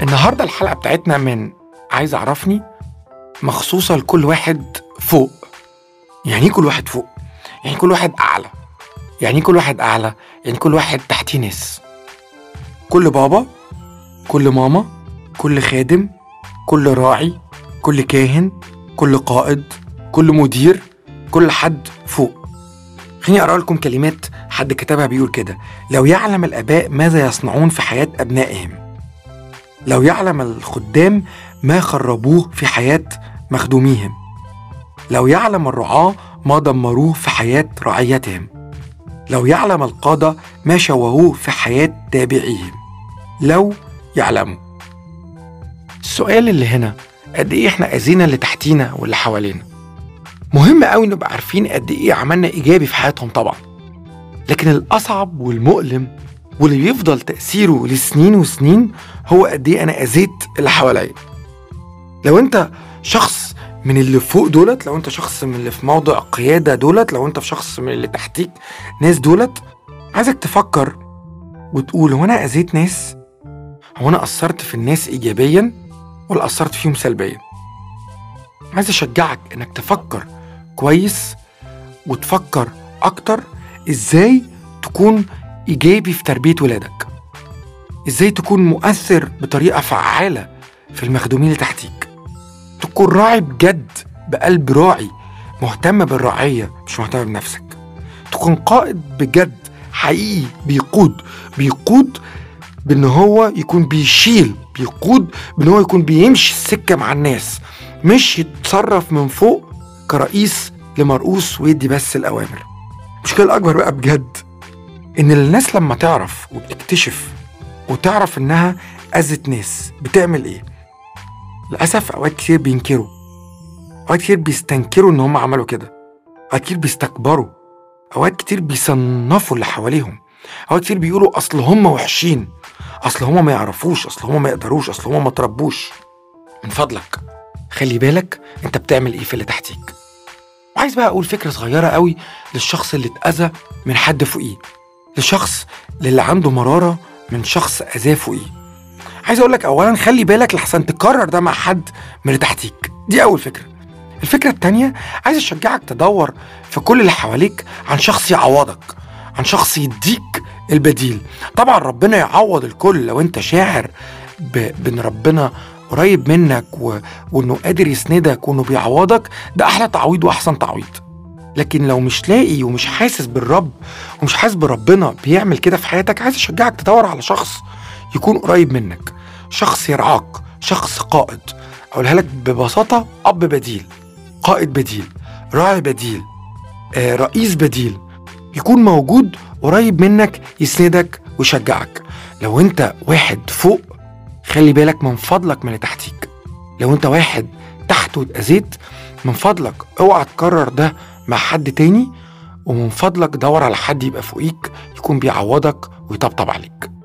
النهاردة الحلقة بتاعتنا من عايز أعرفني مخصوصة لكل واحد فوق يعني إيه كل واحد فوق؟ يعني كل واحد أعلى يعني إيه كل واحد أعلى؟ يعني كل واحد تحتيه ناس كل بابا كل ماما كل خادم كل راعي كل كاهن كل قائد كل مدير كل حد فوق خليني أقرأ لكم كلمات حد كتبها بيقول كده لو يعلم الآباء ماذا يصنعون في حياة أبنائهم لو يعلم الخدام ما خربوه في حياة مخدوميهم لو يعلم الرعاة ما دمروه في حياة رعيتهم لو يعلم القادة ما شوهوه في حياة تابعيهم لو يعلموا السؤال اللي هنا قد ايه احنا اذينا اللي تحتينا واللي حوالينا مهم قوي نبقى عارفين قد ايه عملنا ايجابي في حياتهم طبعا لكن الاصعب والمؤلم واللي بيفضل تاثيره لسنين وسنين هو قد ايه انا اذيت اللي حواليا لو انت شخص من اللي فوق دولت لو انت شخص من اللي في موضع قياده دولت لو انت في شخص من اللي تحتيك ناس دولت عايزك تفكر وتقول هو انا اذيت ناس هو انا اثرت في الناس ايجابيا ولا اثرت فيهم سلبيا عايز اشجعك انك تفكر كويس وتفكر اكتر ازاي تكون ايجابي في تربيه ولادك ازاي تكون مؤثر بطريقه فعاله في المخدومين اللي تحتيك تكون راعي بجد بقلب راعي مهتم بالرعيه مش مهتم بنفسك تكون قائد بجد حقيقي بيقود بيقود بان هو يكون بيشيل بيقود بان هو يكون بيمشي السكه مع الناس مش يتصرف من فوق كرئيس لمرؤوس ويدي بس الاوامر المشكله الاكبر بقى بجد ان الناس لما تعرف وبتكتشف وتعرف انها اذت ناس بتعمل ايه للاسف اوقات كتير بينكروا اوقات كتير بيستنكروا ان هم عملوا كده اوقات كتير بيستكبروا اوقات كتير بيصنفوا اللي حواليهم اوقات كتير بيقولوا اصل هم وحشين اصل هم ما يعرفوش اصل هم ما يقدروش اصل هم ما تربوش من فضلك خلي بالك انت بتعمل ايه في اللي تحتيك وعايز بقى اقول فكره صغيره قوي للشخص اللي اتاذى من حد فوقيه لشخص للي عنده مراره من شخص اذاه فوقيه عايز اقول لك اولا خلي بالك لحسن تكرر ده مع حد من اللي تحتيك دي اول فكره الفكره التانيه عايز اشجعك تدور في كل اللي حواليك عن شخص يعوضك عن شخص يديك البديل طبعا ربنا يعوض الكل لو انت شاعر ب- بان ربنا قريب منك و... وانه قادر يسندك وانه بيعوضك ده احلى تعويض واحسن تعويض لكن لو مش لاقي ومش حاسس بالرب ومش حاسس بربنا بيعمل كده في حياتك عايز اشجعك تدور على شخص يكون قريب منك شخص يرعاك شخص قائد اقولها لك ببساطه اب بديل قائد بديل راعي بديل آه رئيس بديل يكون موجود قريب منك يسندك ويشجعك لو انت واحد فوق خلي بالك من فضلك من اللي تحتيك لو انت واحد تحت واتأذيت من فضلك اوعى تكرر ده مع حد تاني ومن فضلك دور على حد يبقى فوقيك يكون بيعوضك ويطبطب عليك